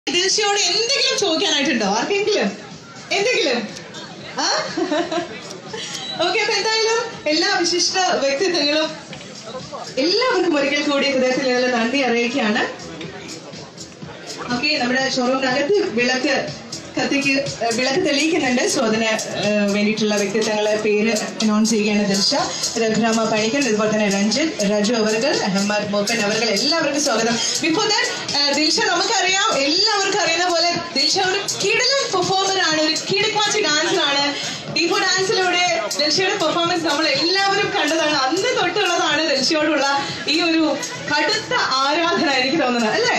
ദിൽഷയോട് എന്തെങ്കിലും ചോദിക്കാനായിട്ടുണ്ടോ ആർക്കെങ്കിലും എന്തെങ്കിലും ആ ഓക്കെ അപ്പൊ എന്തായാലും എല്ലാ വിശിഷ്ട വ്യക്തിത്വങ്ങളും എല്ലാവർക്കും ഒരിക്കൽ കൂടി ഹൃദയത്തിൽ നിന്നുള്ള നന്ദി അറിയിക്കുകയാണ് ഓക്കെ നമ്മുടെ ഷോറൂമിനകത്ത് വിളക്ക് കത്തിക്ക് ഏഹ് വിളക്ക് തെളിയിക്കുന്നുണ്ട് സോ അതിന് ഏഹ് വേണ്ടിയിട്ടുള്ള വ്യക്തിത്വങ്ങളെ പേര് അനൗൺസ് ചെയ്യുകയാണ് ദിൽഷ രഘുരാമ പണിക്കൽ അതുപോലെ തന്നെ രഞ്ജിത്ത് രജു അവർകൾ അഹമ്മദ് മോക്കൻ അവർകൾ എല്ലാവർക്കും സ്വാഗതം ബിഫോർ ദാറ്റ് ദിൽഷ നമുക്കറിയാം എല്ലാവർക്കും അറിയുന്ന പോലെ ദിൽഷ ഒരു കിടലൻ പെർഫോമർ ആണ് ഒരു കിടക്കാച്ചി ഡാൻസർ ആണ് ഡിഫോ ഡാൻസിലൂടെ ദിൽഷയുടെ പെർഫോമൻസ് നമ്മൾ എല്ലാവരും കണ്ടതാണ് അന്ന് തൊട്ടുള്ളതാണ് ദിൽഷയോടുള്ള ഈ ഒരു കടുത്ത ആരാധന എനിക്ക് തോന്നുന്നത് അല്ലേ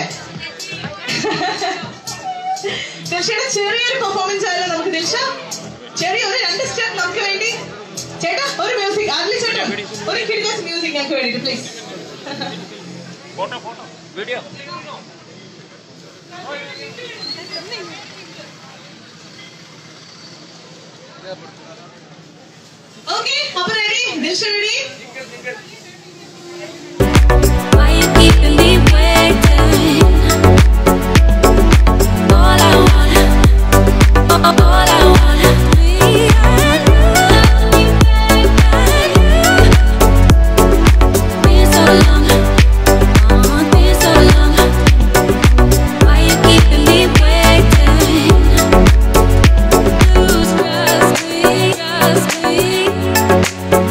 ദിൽഷയുടെ ചെറിയൊരു പെർഫോമൻസ് ആയാലും നമുക്ക് ദിൽഷ ചെറിയ ഒരു രണ്ട് സ്റ്റെപ്പ് നമുക്ക് വേണ്ടി ചേട്ടാ ഒരു മ്യൂസിക് അതിൽ ചേട്ടൻ ഒരു കിഡ്നസ് മ്യൂസിക് ഞങ്ങൾക്ക് വേണ്ടിട്ട് please photo photo video okay അപ്പൊ ready Dilsha ready Why you keeping me waiting? All I want, all I want, me and you, been so long, oh, been so long. Why you keeping me waiting? Lose trust me, trust me.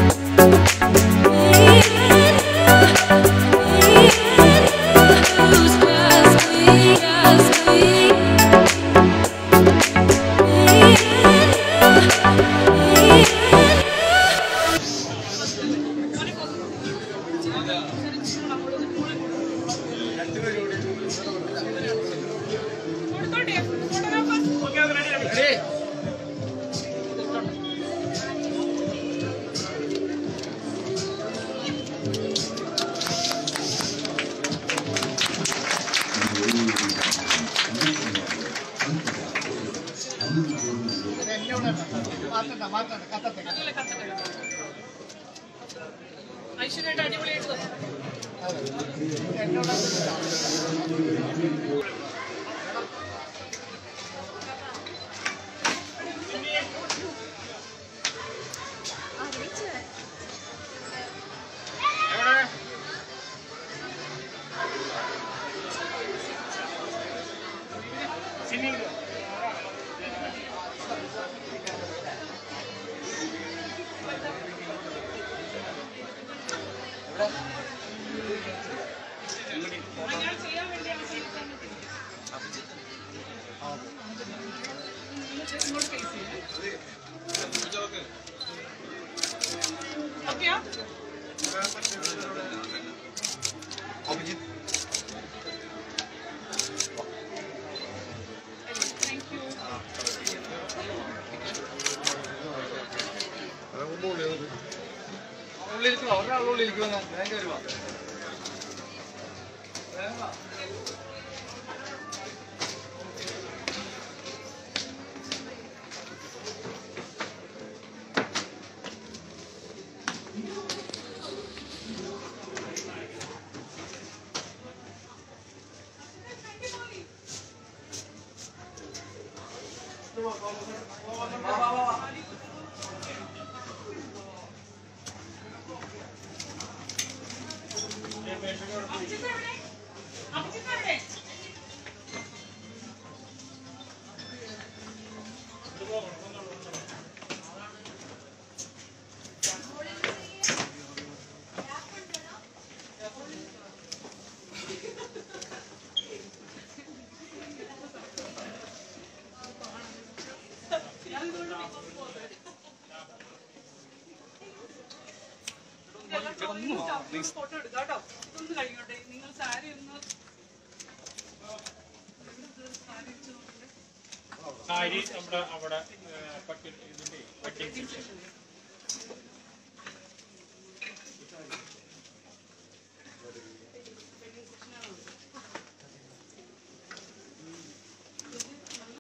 ഉള്ളിലിരിക്കുക ഒരാളുള്ളിലിരിക്കുമെന്ന് വേഗം വരുവാ photo എടുക്കാം കേട്ടോ ഇതൊന്ന് കഴിഞ്ഞോട്ടെ നിങ്ങൾ സാരി ഒന്ന് സാരി നമ്മുടെ അവിടെ പട്ടി ഇതിന്റെ വെഡിങ് സെക്ഷൻ